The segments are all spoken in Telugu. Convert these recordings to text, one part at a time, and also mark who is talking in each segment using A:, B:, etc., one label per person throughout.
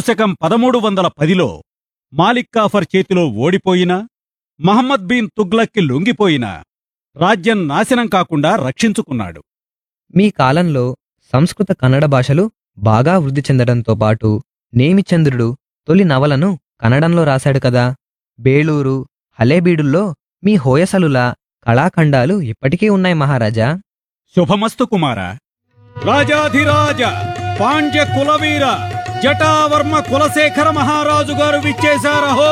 A: శకం పదమూడు వందల పదిలో మాలిక్ కాఫర్ చేతిలో ఓడిపోయినా మహమ్మద్ బిన్ తుగ్లక్కి లొంగిపోయినా రాజ్యం నాశనం కాకుండా రక్షించుకున్నాడు
B: మీ కాలంలో సంస్కృత కన్నడ భాషలు బాగా వృద్ధి చెందడంతో పాటు నేమిచంద్రుడు తొలి నవలను కన్నడంలో రాశాడు కదా బేళూరు హలేబీడుల్లో మీ హోయసలుల కళాఖండాలు ఇప్పటికీ ఉన్నాయి మహారాజా
A: శుభమస్తు కుమార రాజాధిరాజ పాండ్య కులవీర జటావర్మ కులశేఖర మహారాజు గారు విచ్చేశారహో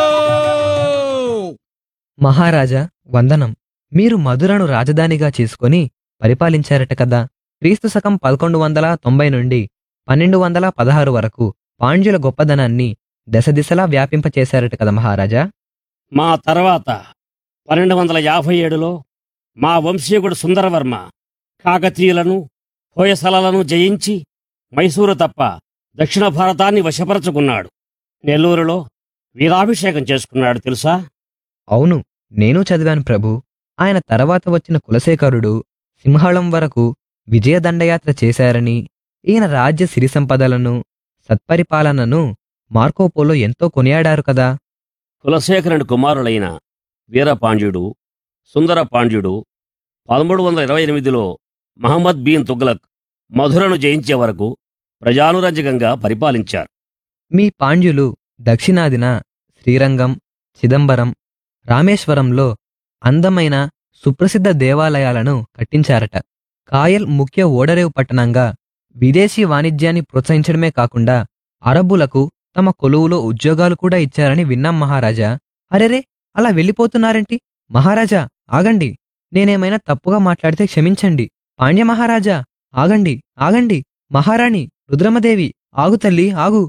B: మహారాజా వందనం మీరు మధురను రాజధానిగా చేసుకొని పరిపాలించారట కదా క్రీస్తు శకం పదకొండు వందల తొంభై నుండి పన్నెండు వందల పదహారు వరకు పాండ్యుల గొప్పదనాన్ని దశ దిశలా వ్యాపింపచేశారట కదా మహారాజా
C: మా తర్వాత పన్నెండు వందల యాభై ఏడులో మా వంశీయుడు సుందరవర్మ కాకతీయులను హోయసలలను జయించి మైసూరు తప్ప దక్షిణ భారతాన్ని వశపరచుకున్నాడు నెల్లూరులో వీరాభిషేకం చేసుకున్నాడు తెలుసా
B: అవును నేను చదివాను ప్రభు ఆయన తర్వాత వచ్చిన కులశేఖరుడు సింహళం వరకు విజయదండయాత్ర చేశారని ఈయన రాజ్య సిరి సంపదలను సత్పరిపాలనను మార్కోపోలో ఎంతో కొనియాడారు కదా
C: కులశేఖరుని కుమారులైన వీరపాండ్యుడు సుందర పాండ్యుడు పదమూడు వందల ఇరవై ఎనిమిదిలో మహమ్మద్ బీన్ తుగ్లక్ మధురను జయించే వరకు ప్రజానురంజకంగా పరిపాలించారు
B: మీ పాండ్యులు దక్షిణాదిన శ్రీరంగం చిదంబరం రామేశ్వరంలో అందమైన సుప్రసిద్ధ దేవాలయాలను కట్టించారట కాయల్ ముఖ్య ఓడరేవు పట్టణంగా విదేశీ వాణిజ్యాన్ని ప్రోత్సహించడమే కాకుండా అరబ్బులకు తమ కొలువులో ఉద్యోగాలు కూడా ఇచ్చారని విన్నాం మహారాజా అరెరే అలా వెళ్ళిపోతున్నారేంటి మహారాజా ఆగండి నేనేమైనా తప్పుగా మాట్లాడితే క్షమించండి పాండ్య మహారాజా ఆగండి ఆగండి మహారాణి రుద్రమదేవి ఆగు తల్లి ఆగు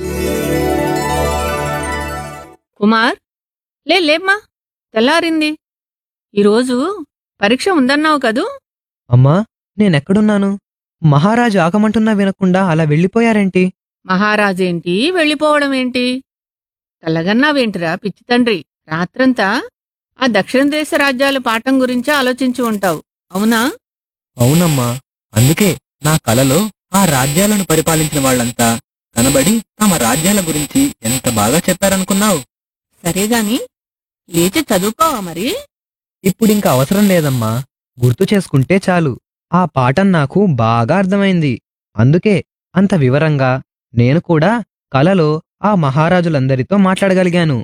D: కుమార్ లే లేమ్మా తెల్లారింది ఈరోజు పరీక్ష ఉందన్నావు కదూ
B: అమ్మా నేనెక్కడున్నాను మహారాజు ఆగమంటున్నా వినకుండా అలా వెళ్ళిపోయారేంటి
D: మహారాజేంటి వెళ్ళిపోవడం ఏంటి తెల్లగన్నావేంటిరా పిచ్చి తండ్రి రాత్రంతా ఆ దక్షిణ దేశ రాజ్యాల పాఠం గురించి ఆలోచించి ఉంటావు అవునా
B: అవునమ్మా అందుకే నా కలలో ఆ రాజ్యాలను పరిపాలించిన వాళ్ళంతా కనబడి తమ రాజ్యాల గురించి ఎంత బాగా చెప్పారనుకున్నావు
D: సరేగాని లేచి చదువుకోవా మరి
B: ఇప్పుడింక అవసరం లేదమ్మా గుర్తు చేసుకుంటే చాలు ఆ పాఠం నాకు బాగా అర్థమైంది అందుకే అంత వివరంగా నేను కూడా కలలో ఆ మహారాజులందరితో మాట్లాడగలిగాను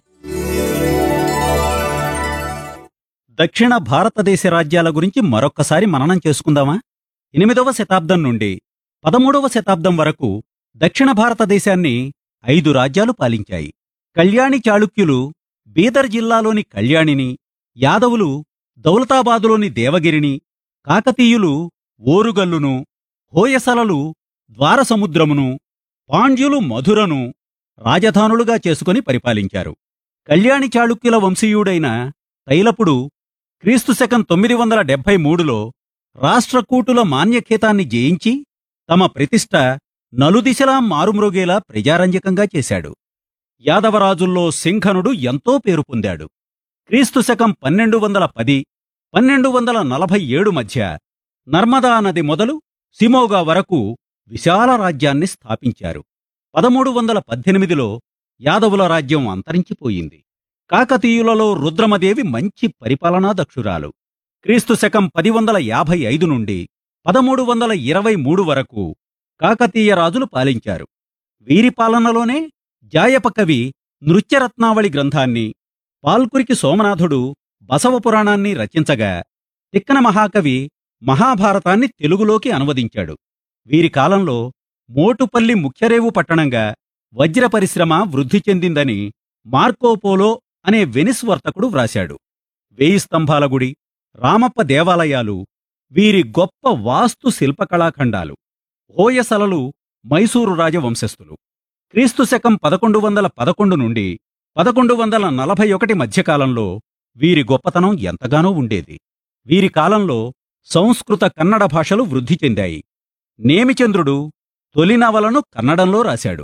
A: దక్షిణ భారతదేశ రాజ్యాల గురించి మరొక్కసారి మననం చేసుకుందామా ఎనిమిదవ శతాబ్దం నుండి పదమూడవ శతాబ్దం వరకు దక్షిణ భారతదేశాన్ని ఐదు రాజ్యాలు పాలించాయి కళ్యాణి చాళుక్యులు బీదర్ జిల్లాలోని కళ్యాణిని యాదవులు దౌలతాబాదులోని దేవగిరిని కాకతీయులు ఓరుగల్లును హోయసలలు ద్వారసముద్రమును పాండ్యులు మధురను రాజధానులుగా చేసుకుని పరిపాలించారు కళ్యాణి చాళుక్యుల వంశీయుడైన తైలపుడు క్రీస్తు శకం తొమ్మిది వందల డెబ్భై మూడులో రాష్ట్రకూటుల మాన్యఖేతాన్ని జయించి తమ ప్రతిష్ట నలుదిశలా మారుమ్రోగేలా ప్రజారంజకంగా చేశాడు యాదవరాజుల్లో సింఘనుడు ఎంతో పేరు పొందాడు క్రీస్తు శకం పన్నెండు వందల పది పన్నెండు వందల నలభై ఏడు మధ్య నర్మదా నది మొదలు సిమోగా వరకు విశాల రాజ్యాన్ని స్థాపించారు పదమూడు వందల పద్దెనిమిదిలో యాదవుల రాజ్యం అంతరించిపోయింది కాకతీయులలో రుద్రమదేవి మంచి పరిపాలనా దక్షురాలు క్రీస్తు శకం పది వందల యాభై ఐదు నుండి పదమూడు వందల ఇరవై మూడు వరకు కాకతీయ రాజులు పాలించారు వీరి పాలనలోనే జాయప కవి నృత్యరత్నావళి గ్రంథాన్ని పాల్కురికి సోమనాథుడు బసవ పురాణాన్ని రచించగా తిక్కన మహాకవి మహాభారతాన్ని తెలుగులోకి అనువదించాడు వీరి కాలంలో మోటుపల్లి ముఖ్యరేవు పట్టణంగా వజ్ర పరిశ్రమ వృద్ధి చెందిందని మార్కోపోలో అనే వెనిస్ వర్తకుడు వ్రాశాడు వేయి స్తంభాల గుడి రామప్ప దేవాలయాలు వీరి గొప్ప వాస్తు శిల్పకళాఖండాలు హోయసలలు మైసూరు రాజవంశస్థులు క్రీస్తు శకం పదకొండు వందల పదకొండు నుండి పదకొండు వందల నలభై ఒకటి మధ్యకాలంలో వీరి గొప్పతనం ఎంతగానో ఉండేది వీరి కాలంలో సంస్కృత కన్నడ భాషలు వృద్ధి చెందాయి నేమిచంద్రుడు తొలి నవలను కన్నడంలో రాశాడు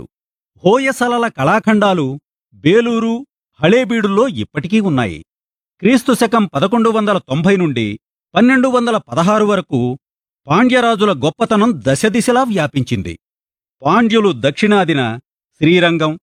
A: హోయసలల కళాఖండాలు బేలూరు హళేబీడుల్లో ఇప్పటికీ ఉన్నాయి క్రీస్తు శకం పదకొండు వందల తొంభై నుండి పన్నెండు వందల పదహారు వరకు పాండ్యరాజుల గొప్పతనం దశదిశలా వ్యాపించింది పాండ్యులు దక్షిణాదిన శ్రీరంగం